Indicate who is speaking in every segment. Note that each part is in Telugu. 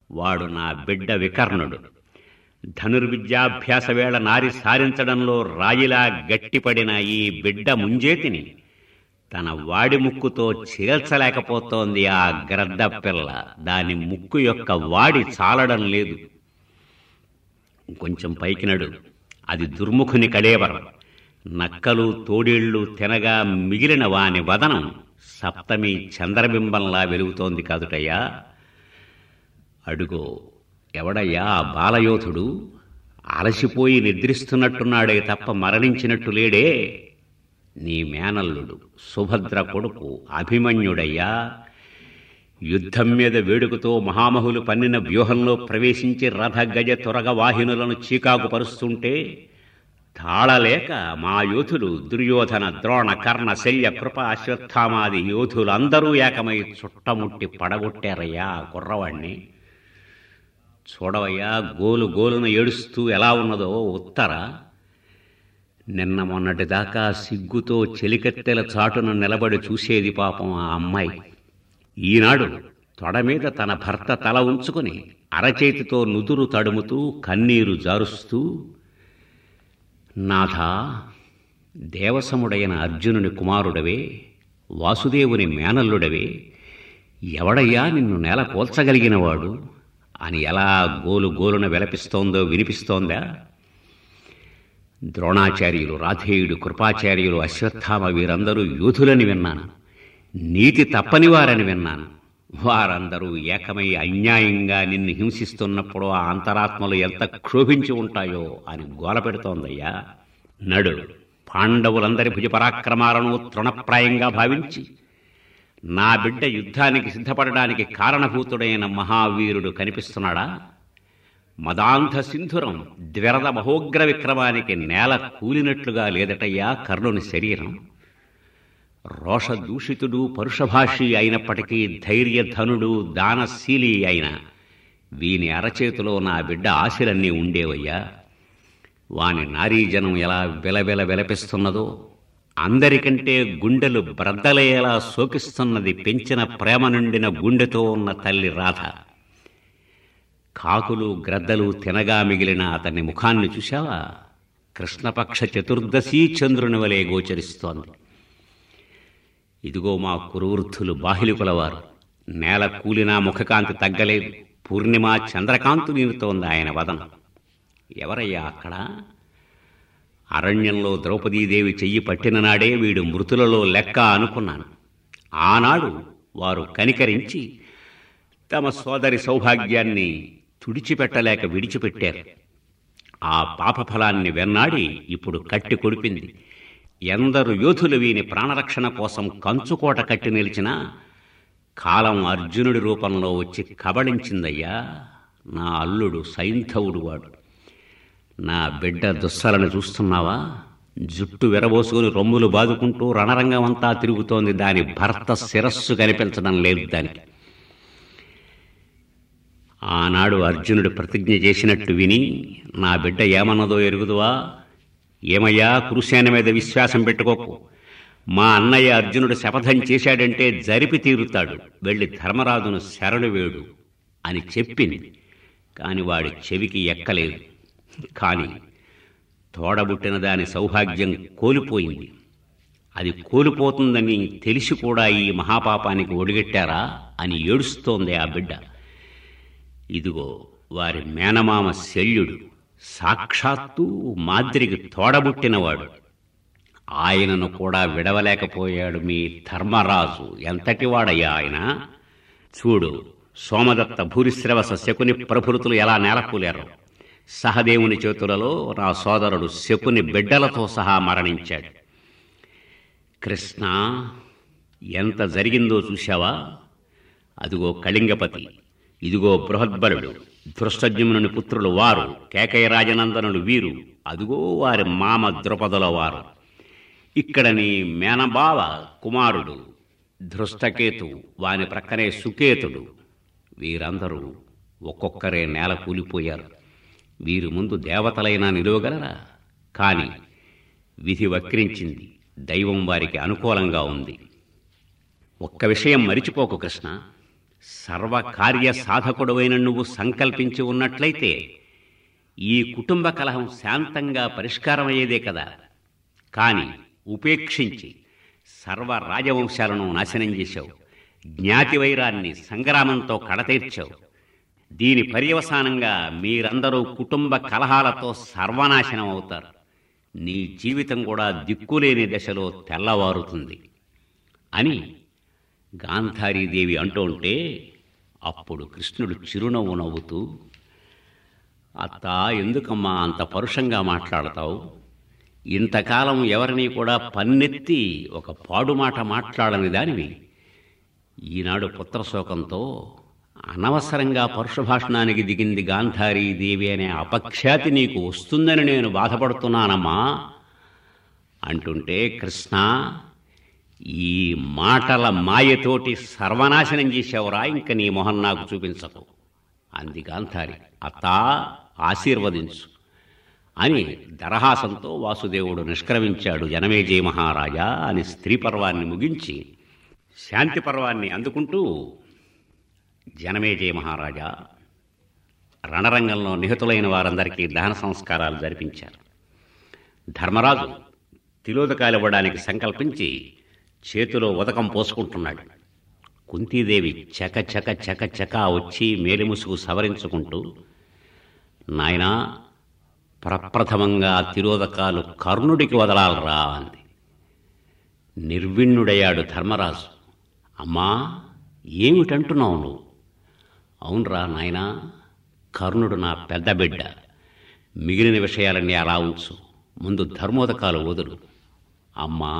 Speaker 1: వాడు నా బిడ్డ వికర్ణుడు ధనుర్విద్యాభ్యాస వేళ నారి సారించడంలో రాయిలా గట్టిపడిన ఈ బిడ్డ ముంజేతిని తన వాడి ముక్కుతో చీల్చలేకపోతోంది ఆ గ్రద్ద పిల్ల దాని ముక్కు యొక్క వాడి చాలడం లేదు కొంచెం పైకినడు అది దుర్ముఖుని కళేవరం నక్కలు తోడేళ్లు తినగా మిగిలిన వాని వదనం సప్తమి చంద్రబింబంలా వెలుగుతోంది కాదుటయ్యా అడుగో ఎవడయ్యా ఆ బాలయోధుడు అలసిపోయి నిద్రిస్తున్నట్టున్నాడే తప్ప మరణించినట్టు లేడే నీ మేనల్లుడు సుభద్ర కొడుకు అభిమన్యుడయ్యా యుద్ధం మీద వేడుకతో మహామహులు పన్నిన వ్యూహంలో ప్రవేశించి రథ గజ త్వరగ వాహినులను చీకాకు పరుస్తుంటే తాళలేక మా యోధులు దుర్యోధన ద్రోణ కర్ణ శల్య కృప అశ్వత్థామాది యోధులందరూ ఏకమై చుట్టముట్టి పడగొట్టారయ్యా ఆ కుర్రవాణ్ణి చూడవయ్యా గోలు గోలున ఏడుస్తూ ఎలా ఉన్నదో ఉత్తర నిన్న మొన్నటిదాకా సిగ్గుతో చెలికత్తెల చాటున నిలబడి చూసేది పాపం ఆ అమ్మాయి ఈనాడు తొడ మీద తన భర్త తల ఉంచుకుని అరచేతితో నుదురు తడుముతూ కన్నీరు జారుస్తూ నాథ దేవసముడైన అర్జునుని కుమారుడవే వాసుదేవుని మేనల్లుడవే ఎవడయ్యా నిన్ను నేల పోల్చగలిగినవాడు అని ఎలా గోలు గోలున విలపిస్తోందో వినిపిస్తోందా ద్రోణాచార్యులు రాధేయుడు కృపాచార్యులు అశ్వత్థామ వీరందరూ యూథులని విన్నాను నీతి తప్పని వారని విన్నాను వారందరూ ఏకమై అన్యాయంగా నిన్ను హింసిస్తున్నప్పుడు ఆ అంతరాత్మలు ఎంత క్షోభించి ఉంటాయో అని గోల పెడుతోందయ్యా నడు పాండవులందరి భుజపరాక్రమాలను తృణప్రాయంగా భావించి నా బిడ్డ యుద్ధానికి సిద్ధపడడానికి కారణభూతుడైన మహావీరుడు కనిపిస్తున్నాడా మదాంధ సింధురం ద్విరద మహోగ్ర విక్రమానికి నేల కూలినట్లుగా లేదటయ్యా కర్ణుని శరీరం రోషదూషితుడు పరుషభాషి అయినప్పటికీ ధైర్యధనుడు దానశీలి అయిన వీని అరచేతిలో నా బిడ్డ ఆశలన్నీ ఉండేవయ్యా వాని నారీజనం ఎలా విలవిల విలపిస్తున్నదో అందరికంటే గుండెలు బ్రద్దలయ్యేలా శోకిస్తున్నది పెంచిన ప్రేమ నిండిన గుండెతో ఉన్న తల్లి రాధ కాకులు గ్రద్దలు తినగా మిగిలిన అతని ముఖాన్ని చూశావా కృష్ణపక్ష చతుర్దశీ చంద్రుని వలె గోచరిస్తోంది ఇదిగో మా కురువృద్ధులు బాహిలికులవారు నేల కూలినా ముఖకాంతి తగ్గలేదు పూర్ణిమ చంద్రకాంతు నిలుతోంది ఆయన వదనం ఎవరయ్యా అక్కడ అరణ్యంలో ద్రౌపదీదేవి చెయ్యి పట్టిన నాడే వీడు మృతులలో లెక్క అనుకున్నాను ఆనాడు వారు కనికరించి తమ సోదరి సౌభాగ్యాన్ని తుడిచిపెట్టలేక విడిచిపెట్టారు ఆ పాపఫలాన్ని వెన్నాడి ఇప్పుడు కట్టి కొడిపింది ఎందరు యోధులు వీని ప్రాణరక్షణ కోసం కంచుకోట కట్టి నిలిచినా కాలం అర్జునుడి రూపంలో వచ్చి కబళించిందయ్యా నా అల్లుడు సైంధవుడు వాడు నా బిడ్డ దుస్సలను చూస్తున్నావా జుట్టు విరబోసుకుని రొమ్ములు బాదుకుంటూ రణరంగం అంతా తిరుగుతోంది దాని భర్త శిరస్సు కనిపించడం లేదు దానికి ఆనాడు అర్జునుడు ప్రతిజ్ఞ చేసినట్టు విని నా బిడ్డ ఏమన్నదో ఎరుగుదువా ఏమయ్యా కురుసేన మీద విశ్వాసం పెట్టుకోకు మా అన్నయ్య అర్జునుడు శపథం చేశాడంటే జరిపి తీరుతాడు వెళ్ళి ధర్మరాజును శరణు వేడు అని చెప్పింది కాని వాడి చెవికి ఎక్కలేదు కాని తోడబుట్టిన దాని సౌభాగ్యం కోల్పోయింది అది కోల్పోతుందని తెలిసి కూడా ఈ మహాపాపానికి ఒడిగట్టారా అని ఏడుస్తోంది ఆ బిడ్డ ఇదిగో వారి మేనమామ శల్యుడు సాక్షాత్తు మాద్రికి తోడబుట్టినవాడు ఆయనను కూడా విడవలేకపోయాడు మీ ధర్మరాజు ఎంతటివాడయ్యా ఆయన చూడు సోమదత్త భూరిశ్రవస శకుని ప్రభృతులు ఎలా నేలకూలారు సహదేవుని చేతులలో నా సోదరుడు శకుని బిడ్డలతో సహా మరణించాడు కృష్ణ ఎంత జరిగిందో చూశావా అదిగో కళింగపతి ఇదిగో బృహద్బలుడు ధృష్టజ్ఞమునుని పుత్రులు వారు కేకయ రాజనందనులు వీరు అదిగో వారి మామ ద్రుపదుల వారు ఇక్కడ నీ మేనబావ కుమారుడు ధృష్టకేతు వాని ప్రక్కనే సుకేతుడు వీరందరూ ఒక్కొక్కరే నేల కూలిపోయారు వీరి ముందు దేవతలైనా నిలువగలరా కాని విధి వక్రించింది దైవం వారికి అనుకూలంగా ఉంది ఒక్క విషయం మరిచిపోకు కృష్ణ సర్వకార్య సాధకుడవైన నువ్వు సంకల్పించి ఉన్నట్లయితే ఈ కుటుంబ కలహం శాంతంగా పరిష్కారమయ్యేదే కదా కాని ఉపేక్షించి సర్వ రాజవంశాలను నాశనం చేశావు జ్ఞాతి వైరాన్ని సంగ్రామంతో కడతీర్చావు దీని పర్యవసానంగా మీరందరూ కుటుంబ కలహాలతో సర్వనాశనం అవుతారు నీ జీవితం కూడా దిక్కులేని దశలో తెల్లవారుతుంది అని గాంధారీదేవి అంటూ ఉంటే అప్పుడు కృష్ణుడు చిరునవ్వు నవ్వుతూ అత్త ఎందుకమ్మా అంత పరుషంగా మాట్లాడతావు ఇంతకాలం ఎవరిని కూడా పన్నెత్తి ఒక పాడు మాట మాట్లాడని దానివి ఈనాడు పుత్రశోకంతో అనవసరంగా పరుషభాషణానికి దిగింది గాంధారీదేవి అనే అపఖ్యాతి నీకు వస్తుందని నేను బాధపడుతున్నానమ్మా అంటుంటే కృష్ణ ఈ మాటల మాయతోటి సర్వనాశనం చేశావురా ఇంక నీ మొహం నాకు చూపించకు అంది గాంధారి అత్తా ఆశీర్వదించు అని దరహాసంతో వాసుదేవుడు నిష్క్రమించాడు జనమేజయ మహారాజా అని స్త్రీ పర్వాన్ని ముగించి శాంతి పర్వాన్ని అందుకుంటూ జనమేజయ మహారాజా రణరంగంలో నిహతులైన వారందరికీ దహన సంస్కారాలు జరిపించారు ధర్మరాజు తిలోదకాలు ఇవ్వడానికి సంకల్పించి చేతిలో ఉదకం పోసుకుంటున్నాడు కుంతీదేవి చక చక చక చక వచ్చి మేలిముసుగు సవరించుకుంటూ నాయనా ప్రప్రథమంగా తిరోదకాలు కర్ణుడికి వదలాలరా అంది నిర్విణ్ణుడయ్యాడు ధర్మరాజు అమ్మా ఏమిటంటున్నావు నువ్వు అవునరా నాయనా కర్ణుడు నా పెద్ద బిడ్డ మిగిలిన విషయాలన్నీ అలా ఉంచు ముందు ధర్మోదకాలు వదులు అమ్మా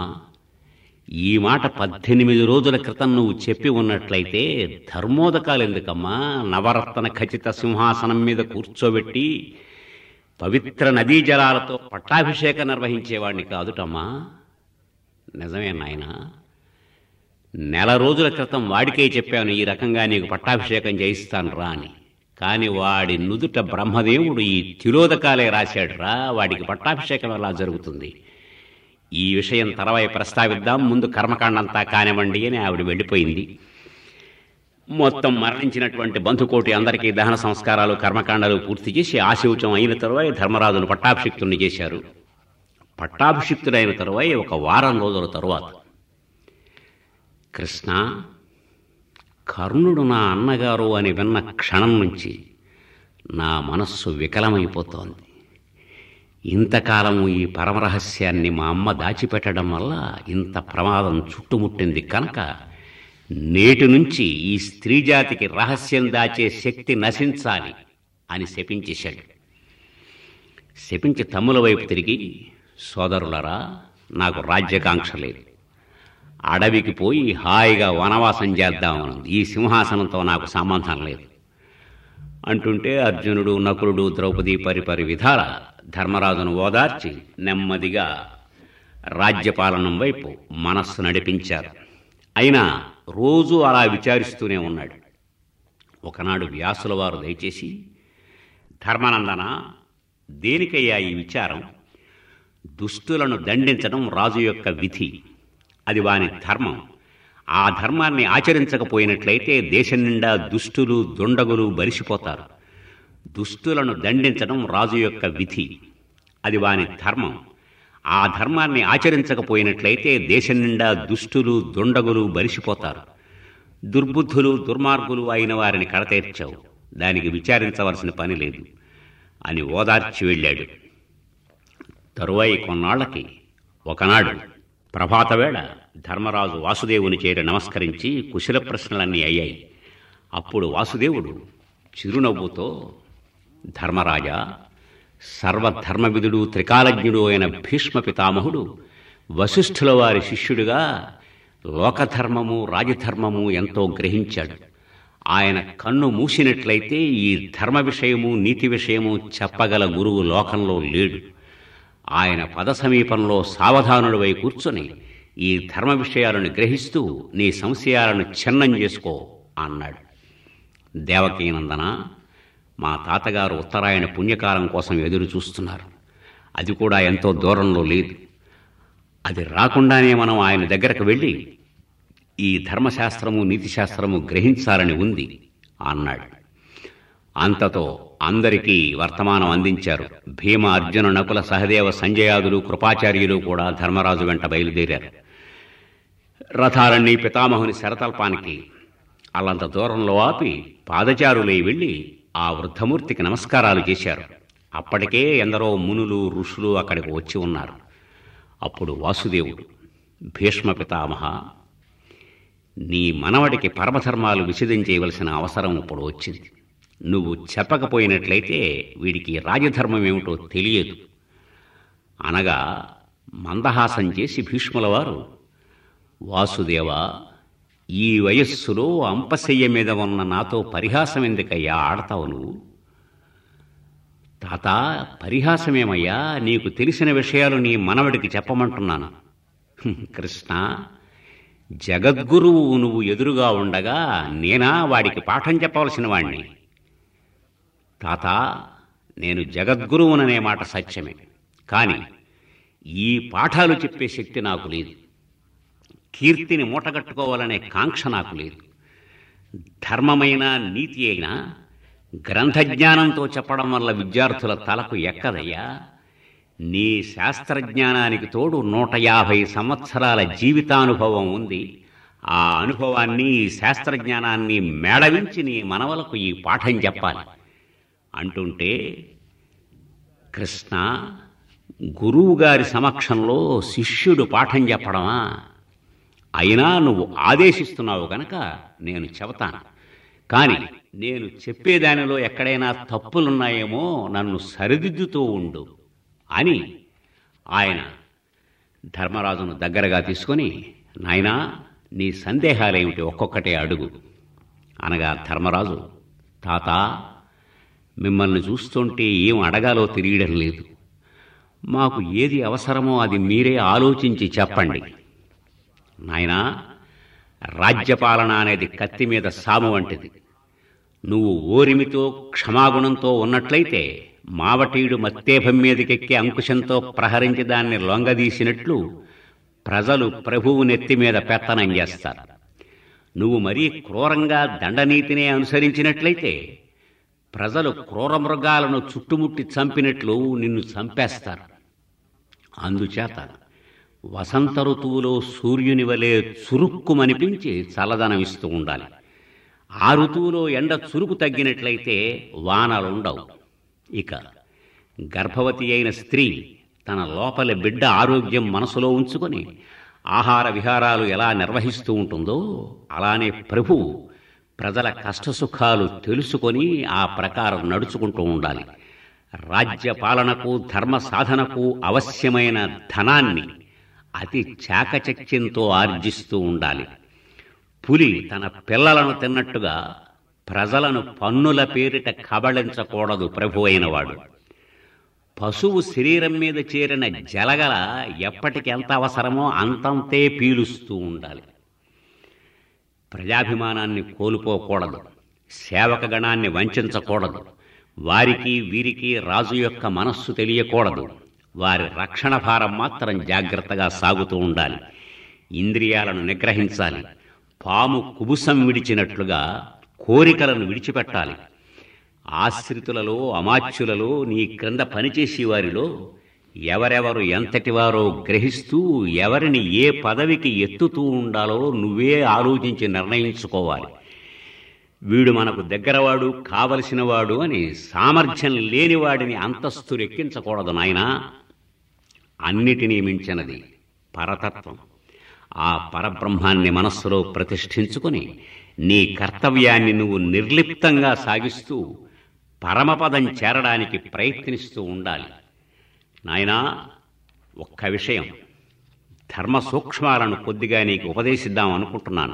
Speaker 1: ఈ మాట పద్దెనిమిది రోజుల క్రితం నువ్వు చెప్పి ఉన్నట్లయితే ధర్మోదకాలు ఎందుకమ్మా నవరత్న ఖచ్చిత సింహాసనం మీద కూర్చోబెట్టి పవిత్ర నదీ జలాలతో పట్టాభిషేకం నిర్వహించేవాడిని కాదుటమ్మా నిజమే నాయనా నెల రోజుల క్రితం వాడికే చెప్పాను ఈ రకంగా నీకు పట్టాభిషేకం చేయిస్తాను రా అని కాని వాడి నుదుట బ్రహ్మదేవుడు ఈ తిరోదకాలే రాశాడు రా వాడికి పట్టాభిషేకం ఎలా జరుగుతుంది ఈ విషయం తర్వాయి ప్రస్తావిద్దాం ముందు కర్మకాండంతా కానివ్వండి అని ఆవిడ వెళ్ళిపోయింది మొత్తం మరణించినటువంటి బంధుకోటి అందరికీ దహన సంస్కారాలు కర్మకాండాలు పూర్తి చేసి ఆశీవుచం అయిన తరువాయి ధర్మరాజును పట్టాభిషిక్తుని చేశారు పట్టాభిషిక్తుడైన తరువాయి ఒక వారం రోజుల తరువాత కృష్ణ కర్ణుడు నా అన్నగారు అని విన్న క్షణం నుంచి నా మనస్సు వికలమైపోతోంది ఇంతకాలము ఈ పరమరహస్యాన్ని మా అమ్మ దాచిపెట్టడం వల్ల ఇంత ప్రమాదం చుట్టుముట్టింది కనుక నేటి నుంచి ఈ స్త్రీ జాతికి రహస్యం దాచే శక్తి నశించాలి అని శపించేశాడు శపించి తమ్ముల వైపు తిరిగి సోదరులరా నాకు రాజ్యకాంక్ష లేదు అడవికి పోయి హాయిగా వనవాసం చేద్దామన్నది ఈ సింహాసనంతో నాకు సంబంధం లేదు అంటుంటే అర్జునుడు నకులుడు ద్రౌపది పరిపరి విధాల ధర్మరాజును ఓదార్చి నెమ్మదిగా రాజ్యపాలనం వైపు మనస్సు నడిపించారు అయినా రోజూ అలా విచారిస్తూనే ఉన్నాడు ఒకనాడు వ్యాసుల వారు దయచేసి ధర్మనందన దేనికయ్యా ఈ విచారం దుష్టులను దండించడం రాజు యొక్క విధి అది వాని ధర్మం ఆ ధర్మాన్ని ఆచరించకపోయినట్లయితే దేశం నిండా దుష్టులు దుండగులు బలిసిపోతారు దుష్టులను దండించడం రాజు యొక్క విధి అది వాని ధర్మం ఆ ధర్మాన్ని ఆచరించకపోయినట్లయితే దేశం నిండా దుష్టులు దుండగులు బలిసిపోతారు దుర్బుద్ధులు దుర్మార్గులు అయిన వారిని కడతీర్చావు దానికి విచారించవలసిన పని లేదు అని ఓదార్చి వెళ్ళాడు తరువాయి కొన్నాళ్లకి ఒకనాడు ప్రభాతవేళ ధర్మరాజు వాసుదేవుని చేరి నమస్కరించి కుశల ప్రశ్నలన్నీ అయ్యాయి అప్పుడు వాసుదేవుడు చిరునవ్వుతో ధర్మరాజా సర్వధర్మవిధుడు త్రికాలజ్ఞుడు అయిన భీష్మ పితామహుడు వశిష్ఠుల వారి శిష్యుడిగా లోకధర్మము రాజధర్మము ఎంతో గ్రహించాడు ఆయన కన్ను మూసినట్లయితే ఈ ధర్మ విషయము నీతి విషయము చెప్పగల గురువు లోకంలో లేడు ఆయన పద సమీపంలో సావధానుడివై కూర్చొని ఈ ధర్మ విషయాలను గ్రహిస్తూ నీ సంశయాలను ఛిన్నం చేసుకో అన్నాడు దేవకీనందన మా తాతగారు ఉత్తరాయణ పుణ్యకాలం కోసం ఎదురు చూస్తున్నారు అది కూడా ఎంతో దూరంలో లేదు అది రాకుండానే మనం ఆయన దగ్గరకు వెళ్ళి ఈ ధర్మశాస్త్రము నీతిశాస్త్రము గ్రహించాలని ఉంది అన్నాడు అంతతో అందరికీ వర్తమానం అందించారు భీమ అర్జున నకుల సహదేవ సంజయాదులు కృపాచార్యులు కూడా ధర్మరాజు వెంట బయలుదేరారు రథాలన్నీ పితామహుని శరతల్పానికి అల్లంత దూరంలో ఆపి పాదచారులై వెళ్ళి ఆ వృద్ధమూర్తికి నమస్కారాలు చేశారు అప్పటికే ఎందరో మునులు ఋషులు అక్కడికి వచ్చి ఉన్నారు అప్పుడు వాసుదేవుడు భీష్మ పితామహ నీ మనవడికి పరమధర్మాలు విశదం చేయవలసిన అవసరం ఇప్పుడు వచ్చింది నువ్వు చెప్పకపోయినట్లయితే వీడికి రాజధర్మం ఏమిటో తెలియదు అనగా మందహాసం చేసి భీష్ముల వారు వాసుదేవ ఈ వయస్సులో అంపశయ్య మీద ఉన్న నాతో పరిహాసం ఎందుకయ్యా ఆడతావు నువ్వు తాత పరిహాసమేమయ్యా నీకు తెలిసిన విషయాలు నీ మనవడికి చెప్పమంటున్నాను హ్మ్, కృష్ణ జగద్గురువు నువ్వు ఎదురుగా ఉండగా నేనా వాడికి పాఠం చెప్పవలసిన వాణ్ణి తాత నేను జగద్గురువుననే మాట సత్యమే కానీ ఈ పాఠాలు చెప్పే శక్తి నాకు లేదు కీర్తిని మూటగట్టుకోవాలనే కాంక్ష నాకు లేదు ధర్మమైన నీతి అయినా గ్రంథజ్ఞానంతో చెప్పడం వల్ల విద్యార్థుల తలకు ఎక్కదయ్యా నీ శాస్త్రజ్ఞానానికి తోడు నూట యాభై సంవత్సరాల జీవితానుభవం ఉంది ఆ అనుభవాన్ని ఈ శాస్త్రజ్ఞానాన్ని మేళవించి నీ మనవలకు ఈ పాఠం చెప్పాలి అంటుంటే కృష్ణ గురువుగారి సమక్షంలో శిష్యుడు పాఠం చెప్పడమా అయినా నువ్వు ఆదేశిస్తున్నావు గనక నేను చెబుతాను కానీ నేను చెప్పేదానిలో ఎక్కడైనా తప్పులున్నాయేమో నన్ను సరిదిద్దుతూ ఉండు అని ఆయన ధర్మరాజును దగ్గరగా తీసుకొని నాయనా నీ సందేహాలేమిటి ఒక్కొక్కటే అడుగు అనగా ధర్మరాజు తాత మిమ్మల్ని చూస్తుంటే ఏం అడగాలో తెలియడం లేదు మాకు ఏది అవసరమో అది మీరే ఆలోచించి చెప్పండి నాయనా రాజ్యపాలన అనేది కత్తి మీద సాము వంటిది నువ్వు ఓరిమితో క్షమాగుణంతో ఉన్నట్లయితే మావటీయుడు మత్తేభం మీదకెక్కి అంకుశంతో ప్రహరించి దాన్ని లొంగదీసినట్లు ప్రజలు ప్రభువు నెత్తి మీద పెత్తనం చేస్తారు నువ్వు మరీ క్రూరంగా దండనీతినే అనుసరించినట్లయితే ప్రజలు క్రూర మృగాలను చుట్టుముట్టి చంపినట్లు నిన్ను చంపేస్తారు అందుచేత వసంత ఋతువులో సూర్యుని వలె చురుక్కుమనిపించి చల్లదనం ఇస్తూ ఉండాలి ఆ ఋతువులో ఎండ చురుకు తగ్గినట్లయితే వానలుండవు ఇక గర్భవతి అయిన స్త్రీ తన లోపల బిడ్డ ఆరోగ్యం మనసులో ఉంచుకొని ఆహార విహారాలు ఎలా నిర్వహిస్తూ ఉంటుందో అలానే ప్రభువు ప్రజల కష్టసుఖాలు తెలుసుకొని ఆ ప్రకారం నడుచుకుంటూ ఉండాలి రాజ్య పాలనకు ధర్మ సాధనకు అవశ్యమైన ధనాన్ని అతి చాకచక్యంతో ఆర్జిస్తూ ఉండాలి పులి తన పిల్లలను తిన్నట్టుగా ప్రజలను పన్నుల పేరిట కబళించకూడదు ప్రభు అయినవాడు పశువు శరీరం మీద చేరిన జలగల ఎప్పటికి ఎంత అవసరమో అంతంతే పీలుస్తూ ఉండాలి ప్రజాభిమానాన్ని కోల్పోకూడదు సేవక గణాన్ని వంచకూడదు వారికి వీరికి రాజు యొక్క మనస్సు తెలియకూడదు వారి రక్షణ భారం మాత్రం జాగ్రత్తగా సాగుతూ ఉండాలి ఇంద్రియాలను నిగ్రహించాలి పాము కుబుసం విడిచినట్లుగా కోరికలను విడిచిపెట్టాలి ఆశ్రితులలో అమాత్యులలో నీ క్రింద పనిచేసే వారిలో ఎవరెవరు ఎంతటి వారో గ్రహిస్తూ ఎవరిని ఏ పదవికి ఎత్తుతూ ఉండాలో నువ్వే ఆలోచించి నిర్ణయించుకోవాలి వీడు మనకు దగ్గరవాడు కావలసినవాడు అని సామర్థ్యం లేనివాడిని అంతస్తులు ఎక్కించకూడదు నాయనా అన్నిటినీ మించినది పరతత్వం ఆ పరబ్రహ్మాన్ని మనస్సులో ప్రతిష్ఠించుకుని నీ కర్తవ్యాన్ని నువ్వు నిర్లిప్తంగా సాగిస్తూ పరమపదం చేరడానికి ప్రయత్నిస్తూ ఉండాలి నాయనా ఒక్క విషయం ధర్మ సూక్ష్మాలను కొద్దిగా నీకు ఉపదేశిద్దాం అనుకుంటున్నాను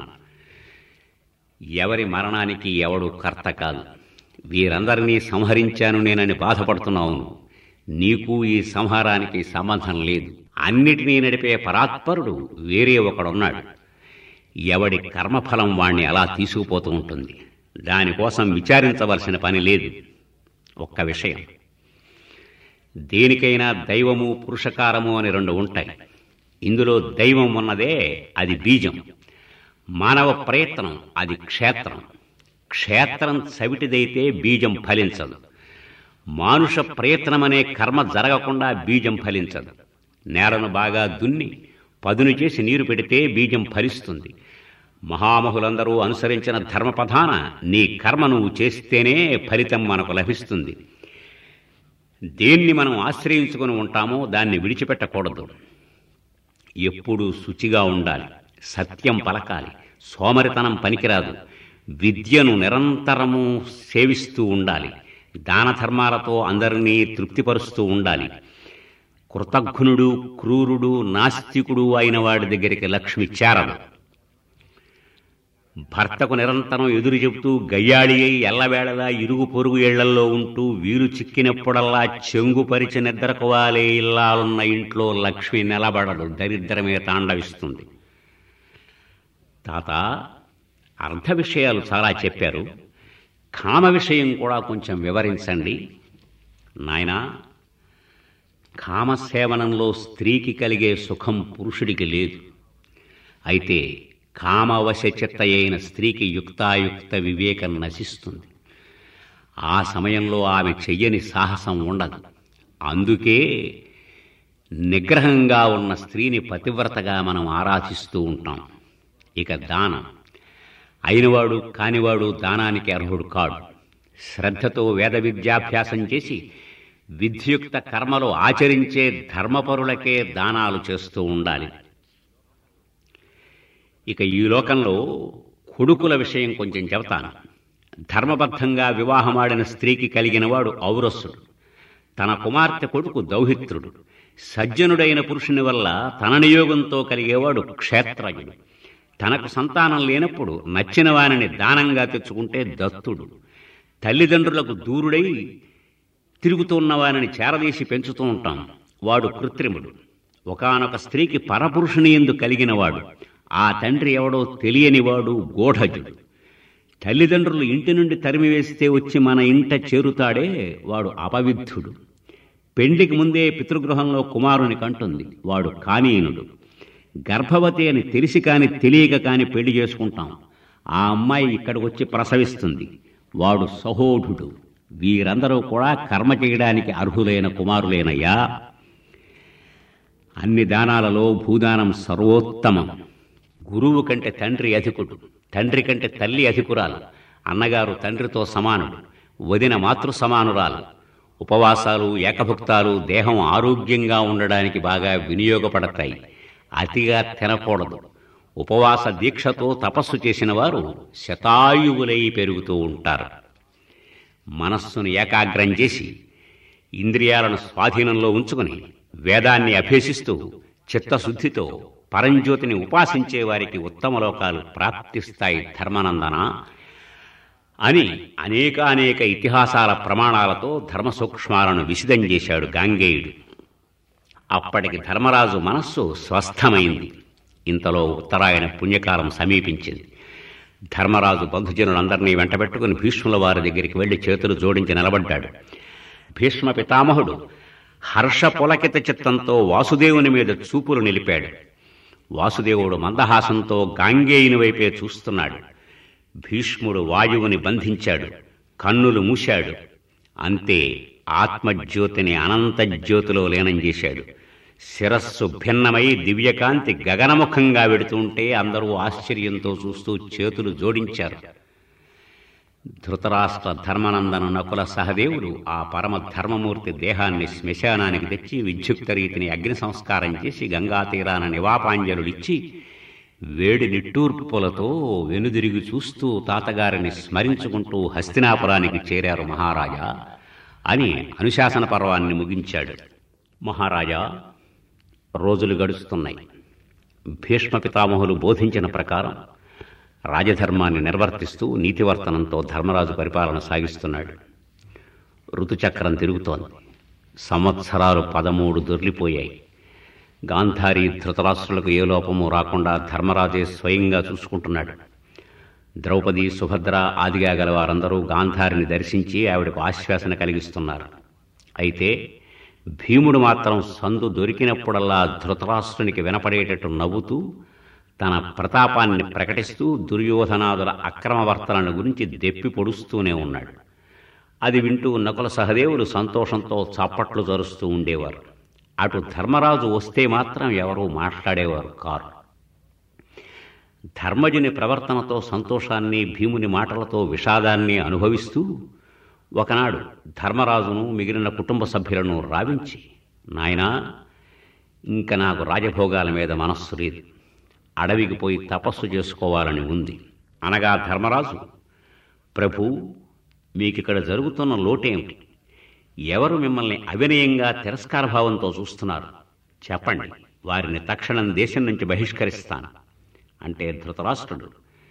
Speaker 1: ఎవరి మరణానికి ఎవడు కర్త కాదు వీరందరినీ సంహరించాను నేనని బాధపడుతున్నావు నీకు ఈ సంహారానికి సంబంధం లేదు అన్నిటినీ నడిపే పరాత్పరుడు వేరే ఒకడున్నాడు ఎవడి కర్మఫలం వాణ్ణి అలా తీసుకుపోతూ ఉంటుంది దానికోసం విచారించవలసిన పని లేదు ఒక్క విషయం దేనికైనా దైవము పురుషకారము అని రెండు ఉంటాయి ఇందులో దైవం ఉన్నదే అది బీజం మానవ ప్రయత్నం అది క్షేత్రం క్షేత్రం చవిటిదైతే బీజం ఫలించదు మానుష ప్రయత్నమనే కర్మ జరగకుండా బీజం ఫలించదు నేలను బాగా దున్ని పదును చేసి నీరు పెడితే బీజం ఫలిస్తుంది మహామహులందరూ అనుసరించిన ధర్మపధాన నీ కర్మ నువ్వు చేస్తేనే ఫలితం మనకు లభిస్తుంది దేన్ని మనం ఆశ్రయించుకుని ఉంటామో దాన్ని విడిచిపెట్టకూడదు ఎప్పుడూ శుచిగా ఉండాలి సత్యం పలకాలి సోమరితనం పనికిరాదు విద్యను నిరంతరము సేవిస్తూ ఉండాలి దాన ధర్మాలతో అందరినీ తృప్తిపరుస్తూ ఉండాలి కృతఘ్నుడు క్రూరుడు నాస్తికుడు అయిన వాడి దగ్గరికి లక్ష్మి చేరదు భర్తకు నిరంతరం ఎదురు చెబుతూ గయ్యాళి అయి ఎల్లవేళలా ఇరుగు పొరుగు ఇళ్లల్లో ఉంటూ వీరు చిక్కినప్పుడల్లా చెంగుపరిచి నిద్రకోవాలే ఇల్లాలున్న ఇంట్లో లక్ష్మి నిలబడదు దరిద్రమే తాండవిస్తుంది తాత అర్ధ విషయాలు చాలా చెప్పారు కామ విషయం కూడా కొంచెం వివరించండి నాయనా కామసేవనంలో స్త్రీకి కలిగే సుఖం పురుషుడికి లేదు అయితే కామవశ చిత్త అయిన స్త్రీకి యుక్తాయుక్త వివేకం నశిస్తుంది ఆ సమయంలో ఆమె చెయ్యని సాహసం ఉండదు అందుకే నిగ్రహంగా ఉన్న స్త్రీని పతివ్రతగా మనం ఆరాధిస్తూ ఉంటాం ఇక దానం అయినవాడు కానివాడు దానానికి అర్హుడు కాడు శ్రద్ధతో వేద విద్యాభ్యాసం చేసి విద్యుక్త కర్మలు ఆచరించే ధర్మపరులకే దానాలు చేస్తూ ఉండాలి ఇక ఈ లోకంలో కొడుకుల విషయం కొంచెం చెబుతాను ధర్మబద్ధంగా వివాహమాడిన స్త్రీకి కలిగినవాడు ఔరస్సుడు తన కుమార్తె కొడుకు దౌహిత్రుడు సజ్జనుడైన పురుషుని వల్ల తన నియోగంతో కలిగేవాడు క్షేత్రయుడు తనకు సంతానం లేనప్పుడు నచ్చిన వానిని దానంగా తెచ్చుకుంటే దత్తుడు తల్లిదండ్రులకు దూరుడై తిరుగుతున్న వారిని చేరదీసి పెంచుతూ ఉంటాం వాడు కృత్రిముడు ఒకానొక స్త్రీకి పరపురుషుని ఎందు కలిగినవాడు ఆ తండ్రి ఎవడో తెలియనివాడు గూఢజుడు తల్లిదండ్రులు ఇంటి నుండి తరిమివేస్తే వచ్చి మన ఇంట చేరుతాడే వాడు అపవిద్ధుడు పెండ్లికి ముందే పితృగృహంలో కుమారుని కంటుంది వాడు కానీనుడు గర్భవతి అని తెలిసి కాని తెలియక కాని పెళ్లి చేసుకుంటాం ఆ అమ్మాయి ఇక్కడికి వచ్చి ప్రసవిస్తుంది వాడు సహోఢుడు వీరందరూ కూడా కర్మ చేయడానికి అర్హులైన కుమారులేనయ్యా అన్ని దానాలలో భూదానం సర్వోత్తమం గురువు కంటే తండ్రి అధికుడు తండ్రి కంటే తల్లి అధికురాలు అన్నగారు తండ్రితో సమానుడు వదిన మాతృ సమానురాలు ఉపవాసాలు ఏకభుక్తాలు దేహం ఆరోగ్యంగా ఉండడానికి బాగా వినియోగపడతాయి అతిగా తినకూడదు ఉపవాస దీక్షతో తపస్సు చేసిన వారు శతాయువులై పెరుగుతూ ఉంటారు మనస్సును ఏకాగ్రం చేసి ఇంద్రియాలను స్వాధీనంలో ఉంచుకుని వేదాన్ని అభ్యసిస్తూ చిత్తశుద్ధితో పరంజ్యోతిని ఉపాసించే వారికి ఉత్తమ లోకాలు ప్రాప్తిస్తాయి ధర్మానందన అని అనేక అనేక ఇతిహాసాల ప్రమాణాలతో ధర్మ సూక్ష్మాలను విశదం చేశాడు గాంగేయుడు అప్పటికి ధర్మరాజు మనస్సు స్వస్థమైంది ఇంతలో ఉత్తరాయణ పుణ్యకాలం సమీపించింది ధర్మరాజు బంధుజనులందరినీ వెంటబెట్టుకుని భీష్ముల వారి దగ్గరికి వెళ్లి చేతులు జోడించి నిలబడ్డాడు భీష్మ పితామహుడు హర్ష పులకిత చిత్తంతో వాసుదేవుని మీద చూపులు నిలిపాడు వాసుదేవుడు మందహాసంతో గాంగేయుని వైపే చూస్తున్నాడు భీష్ముడు వాయువుని బంధించాడు కన్నులు మూశాడు అంతే ఆత్మజ్యోతిని అనంత జ్యోతిలో లీనం చేశాడు శిరస్సు భిన్నమై దివ్యకాంతి గగనముఖంగా వెడుతుంటే అందరూ ఆశ్చర్యంతో చూస్తూ చేతులు జోడించారు ధృతరాష్ట్ర ధర్మనందన నకుల సహదేవుడు ఆ పరమ ధర్మమూర్తి దేహాన్ని శ్మశానానికి తెచ్చి విద్యుక్త రీతిని అగ్ని సంస్కారం చేసి గంగా తీరాన నివాపాంజలుడిచ్చి వేడి నిట్టూర్పులతో వెనుదిరిగి చూస్తూ తాతగారిని స్మరించుకుంటూ హస్తినాపురానికి చేరారు మహారాజా అని అనుశాసన పర్వాన్ని ముగించాడు మహారాజా రోజులు గడుస్తున్నాయి భీష్మ పితామహులు బోధించిన ప్రకారం రాజధర్మాన్ని నిర్వర్తిస్తూ నీతివర్తనంతో ధర్మరాజు పరిపాలన సాగిస్తున్నాడు ఋతుచక్రం తిరుగుతోంది సంవత్సరాలు పదమూడు దొర్లిపోయాయి గాంధారి ధృతరాష్ట్రులకు ఏ లోపము రాకుండా ధర్మరాజే స్వయంగా చూసుకుంటున్నాడు ద్రౌపది సుభద్ర ఆదిగా గల వారందరూ గాంధారిని దర్శించి ఆవిడకు ఆశ్వాసన కలిగిస్తున్నారు అయితే భీముడు మాత్రం సందు దొరికినప్పుడల్లా ధృతరాష్ట్రునికి వినపడేటట్టు నవ్వుతూ తన ప్రతాపాన్ని ప్రకటిస్తూ దుర్యోధనాదుల అక్రమవర్తనను గురించి దెప్పి పొడుస్తూనే ఉన్నాడు అది వింటూ నకుల సహదేవులు సంతోషంతో చప్పట్లు జరుస్తూ ఉండేవారు అటు ధర్మరాజు వస్తే మాత్రం ఎవరూ మాట్లాడేవారు కారు ధర్మజుని ప్రవర్తనతో సంతోషాన్ని భీముని మాటలతో విషాదాన్ని అనుభవిస్తూ ఒకనాడు ధర్మరాజును మిగిలిన కుటుంబ సభ్యులను రావించి నాయనా ఇంక నాకు రాజభోగాల మీద మనస్సు లేదు అడవికి పోయి తపస్సు చేసుకోవాలని ఉంది అనగా ధర్మరాజు ప్రభు మీకిక్కడ జరుగుతున్న లోటేమిటి ఎవరు మిమ్మల్ని అవినయంగా తిరస్కార భావంతో చూస్తున్నారు చెప్పండి వారిని తక్షణం దేశం నుంచి బహిష్కరిస్తాను అంటే ధృతరాష్ట్రుడు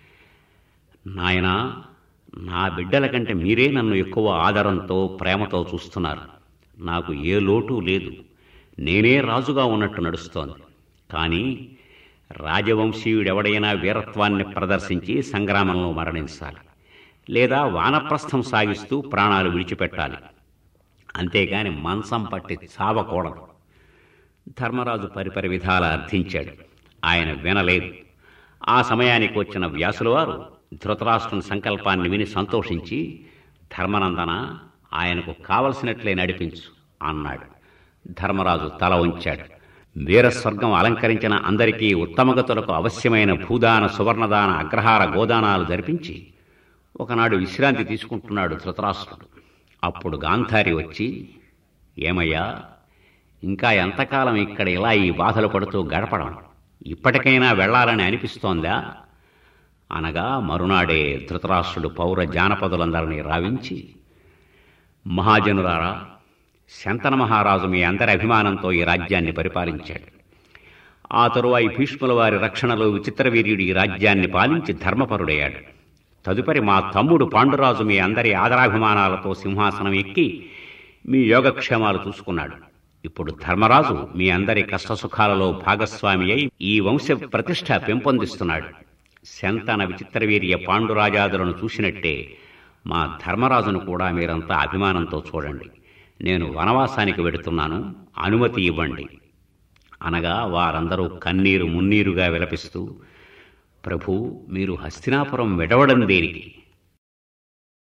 Speaker 1: నాయనా నా బిడ్డల కంటే మీరే నన్ను ఎక్కువ ఆదరంతో ప్రేమతో చూస్తున్నారు నాకు ఏ లోటు లేదు నేనే రాజుగా ఉన్నట్టు నడుస్తోంది కానీ రాజవంశీయుడెవడైనా వీరత్వాన్ని ప్రదర్శించి సంగ్రామంలో మరణించాలి లేదా వానప్రస్థం సాగిస్తూ ప్రాణాలు విడిచిపెట్టాలి అంతేగాని మంచం పట్టి చావకూడదు ధర్మరాజు పరిపరి విధాల అర్థించాడు ఆయన వినలేదు ఆ సమయానికి వచ్చిన వ్యాసుల వారు ధృతరాష్ట్రుని సంకల్పాన్ని విని సంతోషించి ధర్మనందన ఆయనకు కావలసినట్లే నడిపించు అన్నాడు ధర్మరాజు తల ఉంచాడు వీరస్వర్గం అలంకరించిన అందరికీ ఉత్తమగతులకు అవశ్యమైన భూదాన సువర్ణదాన అగ్రహార గోదానాలు జరిపించి ఒకనాడు విశ్రాంతి తీసుకుంటున్నాడు ధృతరాష్ట్రుడు అప్పుడు గాంధారి వచ్చి ఏమయ్యా ఇంకా ఎంతకాలం ఇక్కడ ఇలా ఈ బాధలు పడుతూ గడపడం ఇప్పటికైనా వెళ్ళాలని అనిపిస్తోందా అనగా మరునాడే ధృతరాష్ట్రుడు పౌర జానపదులందరినీ రావించి మహాజనులారా శంతన మహారాజు మీ అందరి అభిమానంతో ఈ రాజ్యాన్ని పరిపాలించాడు ఆ తరువాయి భీష్ముల వారి రక్షణలో విచిత్రవీర్యుడు ఈ రాజ్యాన్ని పాలించి ధర్మపరుడయ్యాడు తదుపరి మా తమ్ముడు పాండురాజు మీ అందరి ఆదరాభిమానాలతో సింహాసనం ఎక్కి మీ యోగక్షేమాలు చూసుకున్నాడు ఇప్పుడు ధర్మరాజు మీ అందరి కష్టసుఖాలలో భాగస్వామి అయి ఈ వంశ ప్రతిష్ట పెంపొందిస్తున్నాడు శంతన విచిత్రవీర్య పాండురాజాదులను చూసినట్టే మా ధర్మరాజును కూడా మీరంతా అభిమానంతో చూడండి నేను వనవాసానికి వెడుతున్నాను అనుమతి ఇవ్వండి అనగా వారందరూ కన్నీరు మున్నీరుగా విలపిస్తూ ప్రభు మీరు హస్తినాపురం విడవడం దేనికి